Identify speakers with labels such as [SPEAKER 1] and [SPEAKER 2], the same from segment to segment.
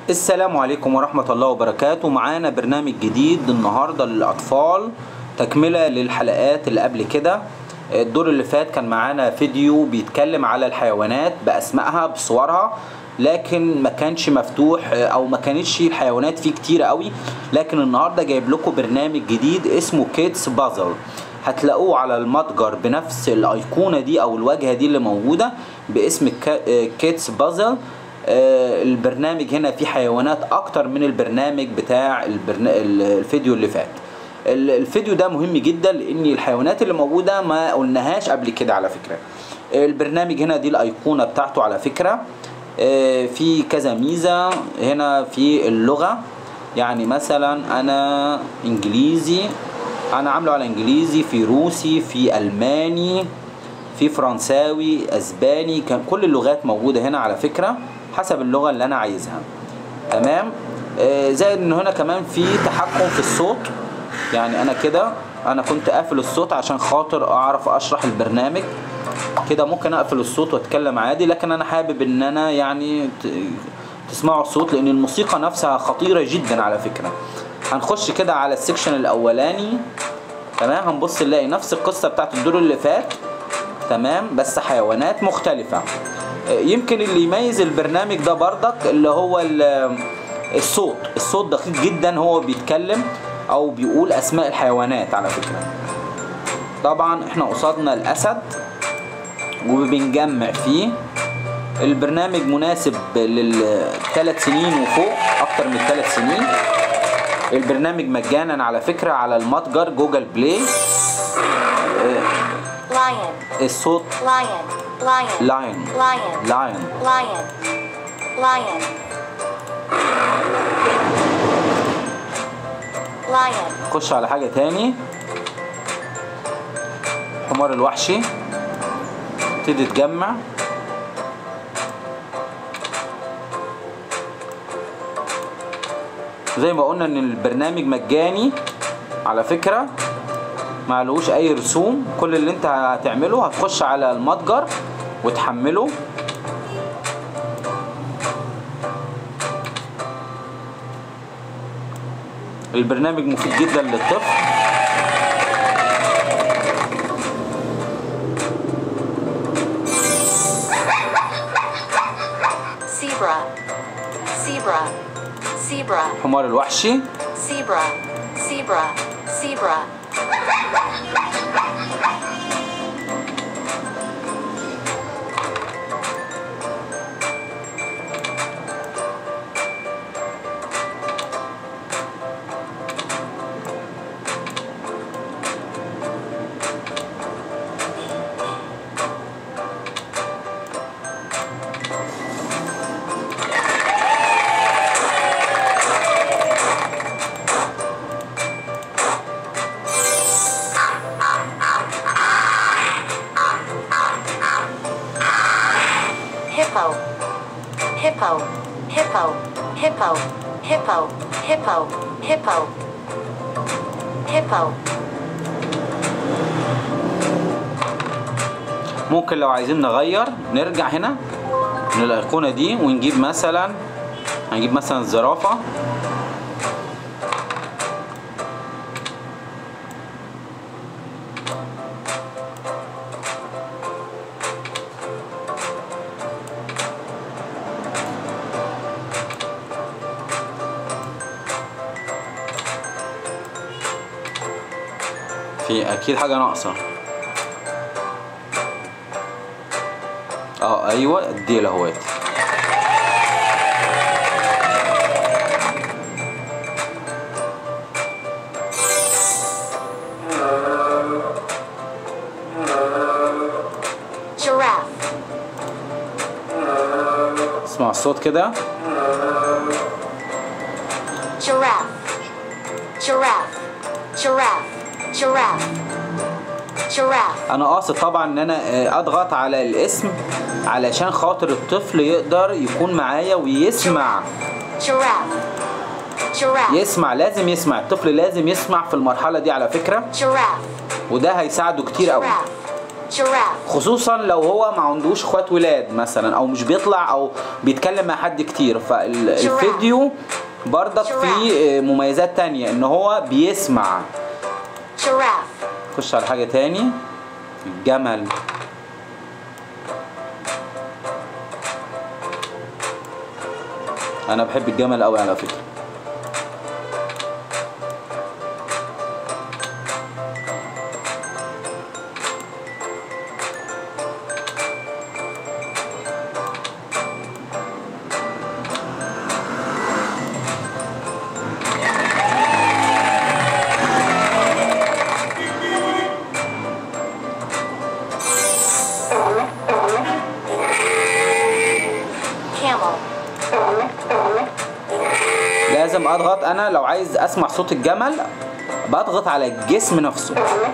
[SPEAKER 1] السلام عليكم ورحمة الله وبركاته معانا برنامج جديد النهاردة للأطفال تكملة للحلقات اللي قبل كده الدور اللي فات كان معانا فيديو بيتكلم على الحيوانات بأسمائها بصورها لكن ما كانش مفتوح او ما كانتش الحيوانات فيه كتير قوي لكن النهارده جايب لكم برنامج جديد اسمه كيدز بازل هتلاقوه على المتجر بنفس الايقونه دي او الواجهه دي اللي موجوده باسم كيدز بازل آه، البرنامج هنا فيه حيوانات اكتر من البرنامج بتاع البرنا... الفيديو اللي فات ال- الفيديو ده مهم جدا لان الحيوانات اللي موجوده ما قلناهاش قبل كده على فكره البرنامج هنا دي الايقونه بتاعته على فكره آه، في كذا ميزه هنا في اللغه يعني مثلا انا انجليزي انا عامله على انجليزي في روسي في الماني في فرنساوي اسباني كان كل اللغات موجوده هنا على فكره حسب اللغه اللي انا عايزها تمام آه، زائد ان هنا كمان في تحكم في الصوت يعني انا كده انا كنت قافل الصوت عشان خاطر اعرف اشرح البرنامج كده ممكن اقفل الصوت واتكلم عادي لكن انا حابب ان انا يعني ت- تسمعوا الصوت لان الموسيقى نفسها خطيره جدا على فكره هنخش كده على السكشن الاولاني تمام هنبص نلاقي نفس القصه بتاعت الدور اللي فات تمام بس حيوانات مختلفه آه، يمكن اللي يميز البرنامج ده بردك اللي هو ال- الصوت الصوت دقيق جدا هو بيتكلم او بيقول اسماء الحيوانات على فكره طبعا احنا قصادنا الاسد وبنجمع فيه البرنامج مناسب للثلاث سنين وفوق اكتر من ثلاث سنين البرنامج مجانا على فكرة على المتجر جوجل بلاي
[SPEAKER 2] lion,
[SPEAKER 1] الصوت
[SPEAKER 2] lion, lion,
[SPEAKER 1] لاين
[SPEAKER 2] lion,
[SPEAKER 1] لاين
[SPEAKER 2] lion, lion, lion,
[SPEAKER 1] خش على حاجة تاني حمار الوحشي تبتدي تجمع زي ما قلنا ان البرنامج مجاني على فكرة معلوش اي رسوم كل اللي انت هتعمله هتخش على المتجر وتحمله البرنامج مفيد جدا للطفل
[SPEAKER 2] zebra, zebra, zebra,
[SPEAKER 1] حمار الوحشي
[SPEAKER 2] zebra, zebra, zebra, hippo, hippo, hippo, hippo, hippo, hippo, hippo, hippo,
[SPEAKER 1] ممكن لو عايزين نغير نرجع هنا من الايقونه دي ونجيب مثلا هنجيب مثلا الزرافه في اكيد حاجه ناقصه اه ايوه الديل اهوت
[SPEAKER 2] giraffe,
[SPEAKER 1] اسمع الصوت كده
[SPEAKER 2] giraffe, giraffe, giraffe, giraffe, giraffe,
[SPEAKER 1] انا قاصد طبعا ان انا آه، اضغط على الاسم علشان خاطر الطفل يقدر يكون معايا ويسمع
[SPEAKER 2] giraffe, giraffe,
[SPEAKER 1] يسمع لازم يسمع الطفل لازم يسمع في المرحله دي على فكره
[SPEAKER 2] giraffe,
[SPEAKER 1] وده هيساعده كتير قوي
[SPEAKER 2] giraffe, giraffe,
[SPEAKER 1] خصوصا لو هو ما عندوش اخوات ولاد مثلا او مش بيطلع او بيتكلم مع حد كتير فالفيديو برضك فيه مميزات تانية ان هو بيسمع
[SPEAKER 2] giraffe,
[SPEAKER 1] خش على حاجة تاني الجمل انا بحب الجمل قوي على فكرة
[SPEAKER 2] camel,
[SPEAKER 1] لازم اضغط انا لو عايز اسمع صوت الجمل بضغط على الجسم نفسه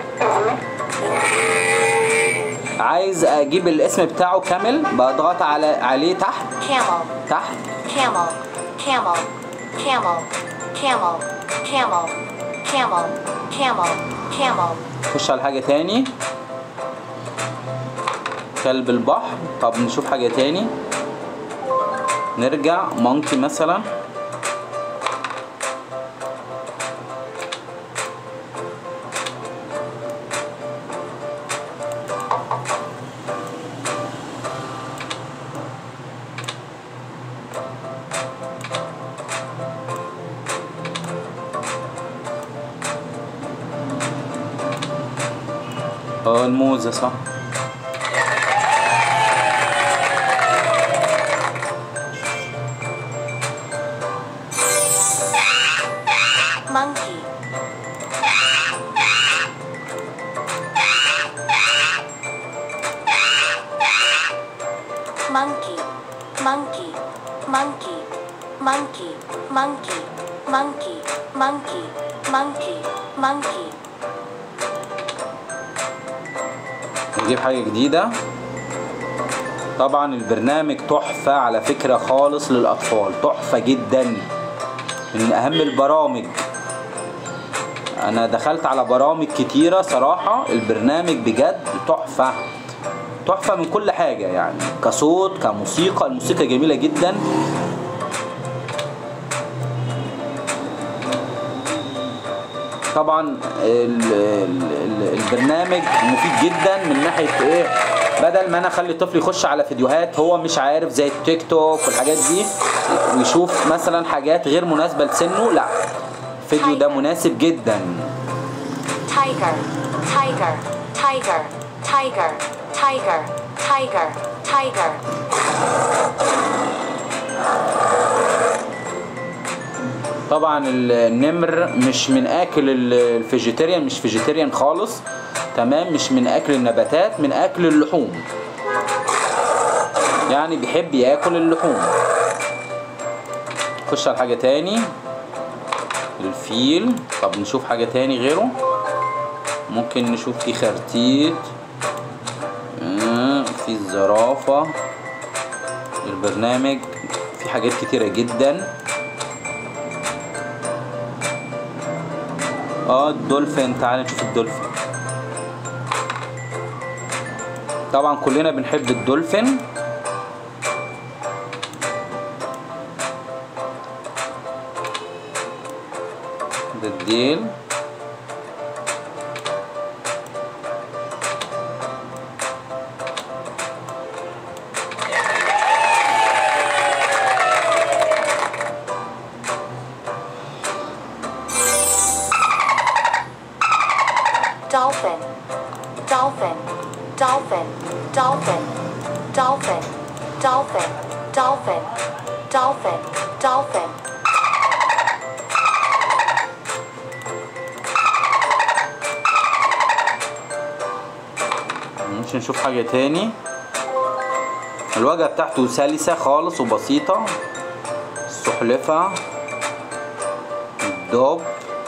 [SPEAKER 1] عايز اجيب الاسم بتاعه كامل بضغط على عليه تحت
[SPEAKER 2] camel,
[SPEAKER 1] تحت
[SPEAKER 2] camel, camel, camel, camel, camel, camel, camel, camel,
[SPEAKER 1] خش على حاجة تاني كلب البحر طب نشوف حاجة تاني نرجع مونكي مثلا اه الموزة صح
[SPEAKER 2] monkey, monkey, monkey, monkey, monkey, monkey, monkey, monkey, monkey, monkey,
[SPEAKER 1] نجيب حاجة جديدة طبعا البرنامج تحفة على فكرة خالص للأطفال تحفة جدا من أهم البرامج أنا دخلت على برامج كتيرة صراحة البرنامج بجد تحفة تحفة من كل حاجة يعني كصوت كموسيقى الموسيقى جميلة جدا طبعا ال ال ال البرنامج مفيد جدا من ناحيه ايه بدل ما انا اخلي الطفل يخش على فيديوهات هو مش عارف زي التيك توك والحاجات دي ويشوف مثلا حاجات غير مناسبه لسنه لا الفيديو ده مناسب جدا
[SPEAKER 2] tiger, tiger, tiger, tiger, tiger, tiger, tiger,
[SPEAKER 1] طبعا النمر مش من اكل ال- الفيجيتيريان مش فيجيتيريان خالص تمام مش من اكل النباتات من اكل اللحوم يعني بيحب ياكل اللحوم خش على حاجة تاني الفيل طب نشوف حاجة تاني غيره ممكن نشوف في خرتيت آه، في الزرافة البرنامج في حاجات كتيرة جدا اه الدولفين تعال نشوف الدولفين طبعا كلنا بنحب الدولفين ده الديل
[SPEAKER 2] dolphin, dolphin, dolphin, dolphin, dolphin, dolphin, dolphin, dolphin, dolphin,
[SPEAKER 1] ممكن نشوف حاجة تاني الواجهة بتاعته سلسة خالص وبسيطة السحلفة الدب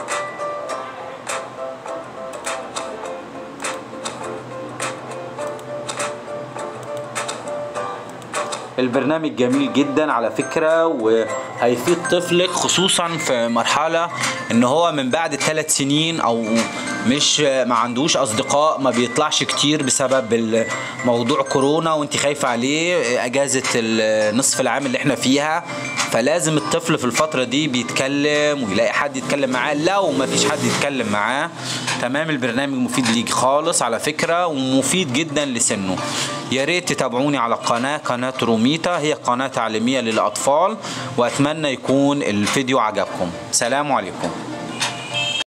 [SPEAKER 1] البرنامج جميل جدا على فكرة وهيفيد طفلك خصوصا في مرحلة ان هو من بعد ثلاث سنين او مش ما عندوش اصدقاء ما بيطلعش كتير بسبب موضوع كورونا وانت خايفه عليه اجازه نصف العام اللي احنا فيها فلازم الطفل في الفتره دي بيتكلم ويلاقي حد يتكلم معاه لو ما فيش حد يتكلم معاه تمام البرنامج مفيد ليك خالص على فكره ومفيد جدا لسنه يا ريت تتابعوني على القناه قناه روميتا هي قناه تعليميه للاطفال واتمنى يكون الفيديو عجبكم سلام عليكم